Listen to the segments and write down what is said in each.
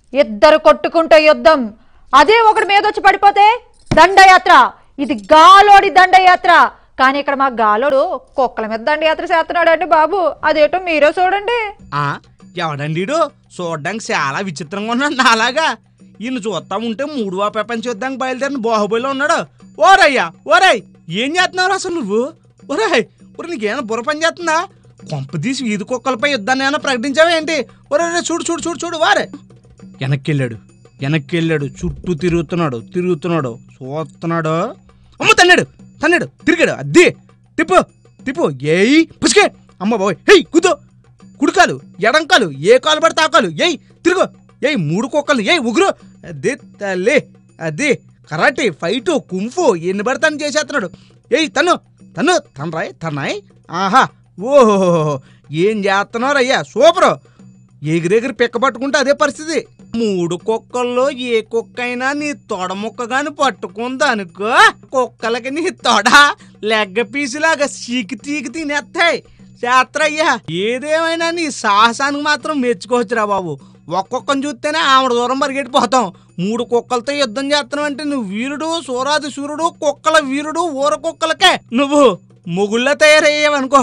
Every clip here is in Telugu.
ఇద్దరు కొట్టుకుంటే యుద్ధం అదే ఒకటి మీద వచ్చి పడిపోతే దండయాత్ర ఇది గాలోడి దండయాత్ర కానీ ఇక్కడ మా గాలోడు కుక్కల మీద దండయాత్ర చేస్తున్నాడు అండి బాబు అదేటో మీరే చూడండి ఆ ఎవడండి ఈడు? చూడ్డానికి చాలా విచిత్రంగా ఉన్నాడు నాలాగా ఈయన చూస్తా ఉంటే మూడవ ప్రపంచ యుద్ధానికి బయలుదేరిన బాహుబలిలో ఉన్నాడు ఓరయ్యా ఓరయ్ ఏం చేస్తున్నావు అసలు నువ్వు ఒరేయ్ ఒరే నీకేమైనా బుర్ర పని చేస్తుందా కొంపదీసి వీధి కుక్కలపై యుద్ధాన్ని ఏమైనా ప్రకటించావా ఏంటి ఒరే ఒరే, చూడు చూడు చూడు చూడు వారే వెనక్కి వెళ్ళాడు వెనక్కి వెళ్ళాడు చుట్టూ తిరుగుతున్నాడు తిరుగుతున్నాడు చూస్తున్నాడు అమ్మ తన్నాడు తన్నాడు తిరిగాడు అద్ది తిప్పు తిప్పు ఏయ్ పుసికే అమ్మ బాబోయ్ హెయ్ కూతో కుడికాలు ఎడంకాలు ఏ కాలు పడితే ఆ కాలు ఏయ్ తిరుగు ఏయ్ మూడు కుక్కలు ఏయ్ ఉగురు అదే తల్లి అది కరాటే ఫైటు కుంఫు ఎన్ని పడతాను చేసేస్తున్నాడు ఏయ్ తను తను తనరాయ్ తన్నాయ్ ఆహా ఓహో ఏం చేస్తున్నావు అయ్యా సూపరు ఎగిరెగిరి పిక్క పట్టుకుంటే అదే పరిస్థితి మూడు కుక్కల్లో ఏ కుక్క అయినా నీ తొడ ముక్క గాని పట్టుకుందనుకో కుక్కలకి నీ తొడ లెగ్గ పీసులాగా చీకి తీకి తినేస్తాయి శాస్త్రయ్యా ఏదేమైనా నీ సాహసానికి మాత్రం మెచ్చుకోవచ్చురా బాబు ఒక్కొక్కని చూస్తేనే ఆవిడ దూరం పరిగెట్టిపోతాం మూడు కుక్కలతో యుద్ధం చేస్తున్నావు అంటే నువ్వు వీరుడు సూరాది సూర్యుడు కుక్కల వీరుడు ఊర కుక్కలకే నువ్వు మొగుళ్ళ తయారయ్యావనుకో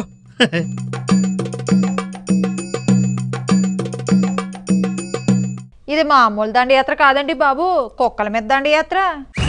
ఇది మామూలు దండయాత్ర కాదండి బాబు కుక్కల మీద దండయాత్ర